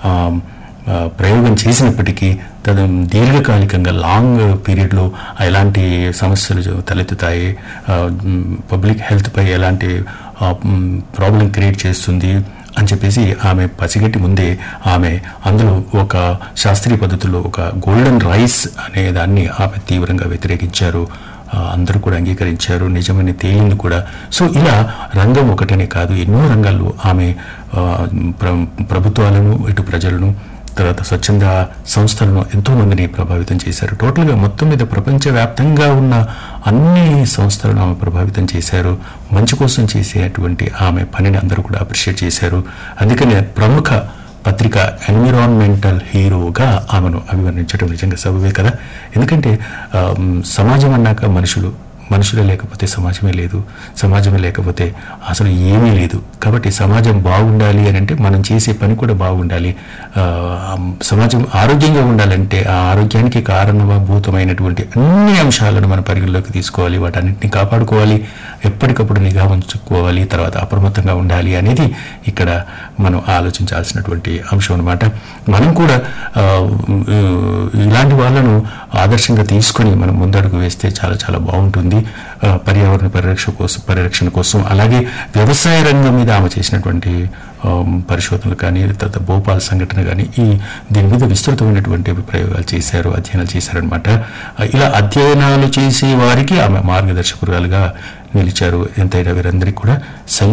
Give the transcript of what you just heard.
ఆ, ఆ, ప్రయోగం చేసినప్పటికీ తద దీర్ఘకాలికంగా లాంగ్ పీరియడ్లో ఎలాంటి సమస్యలు జ- తలెత్తుతాయి ఆ, మ్, పబ్లిక్ హెల్త్పై ఎలాంటి ప్రాబ్లం క్రియేట్ చేస్తుంది అని చెప్పేసి ఆమె పసిగట్టి ముందే ఆమె అందులో ఒక శాస్త్రీయ పద్ధతిలో ఒక గోల్డెన్ రైస్ అనే దాన్ని ఆమె తీవ్రంగా వ్యతిరేకించారు ఆ, అందరూ కూడా అంగీకరించారు నిజమని తేలింది కూడా సో ఇలా రంగం ఒకటనే కాదు ఎన్నో రంగాల్లో ఆమె ఆ, ప్ర- ప్రభుత్వాలను ఇటు ప్రజలను తర్వాత స్వచ్ఛంద సంస్థలను ఎంతో మందిని ప్రభావితం చేశారు టోటల్గా మొత్తం మీద ప్రపంచవ్యాప్తంగా ఉన్న అన్ని సంస్థలను ఆమె ప్రభావితం చేశారు మంచి కోసం చేసేటువంటి ఆమె పనిని అందరూ కూడా అప్రిషియేట్ చేశారు అందుకనే ప్రముఖ పత్రిక ఎన్విరాన్మెంటల్ హీరోగా ఆమెను అభివర్ణించడం నిజంగా సబబే కదా ఎందుకంటే ఆ, మ్, సమాజం అన్నాక మనుషులు మనుషులే లేకపోతే సమాజమే లేదు సమాజమే లేకపోతే అసలు ఏమీ లేదు కాబట్టి సమాజం బాగుండాలి అని అంటే మనం చేసే పని కూడా బాగుండాలి ఆ, సమాజం ఆరోగ్యంగా ఉండాలంటే ఆ ఆరోగ్యానికి కారణభూతమైనటువంటి అన్ని అంశాలను మన పరిగణలోకి తీసుకోవాలి వాటన్నిటిని కాపాడుకోవాలి ఎప్పటికప్పుడు నిఘా ఉంచుకోవాలి తర్వాత అప్రమత్తంగా ఉండాలి అనేది ఇక్కడ మనం ఆలోచించాల్సినటువంటి అంశం అనమాట మనం కూడా ఆ, ఇలాంటి వాళ్ళను ఆదర్శంగా తీసుకొని మనం ముందడుగు వేస్తే చాలా చాలా బాగుంటుంది ఆ, పర్యావరణ పరిరక్షణ కోసం పరిరక్షణ కోసం అలాగే వ్యవసాయ రంగం మీద ఆమె చేసినటువంటి ఆ, పరిశోధనలు కానీ తర్వాత భోపాల్ సంఘటన కానీ ఈ దీని మీద విస్తృతమైనటువంటి ప్రయోగాలు చేశారు అధ్యయనాలు చేశారనమాట ఇలా అధ్యయనాలు చేసే వారికి ఆమె మార్గదర్శకురాలుగా నిలిచారు ఎంతైనా వీరందరికీ కూడా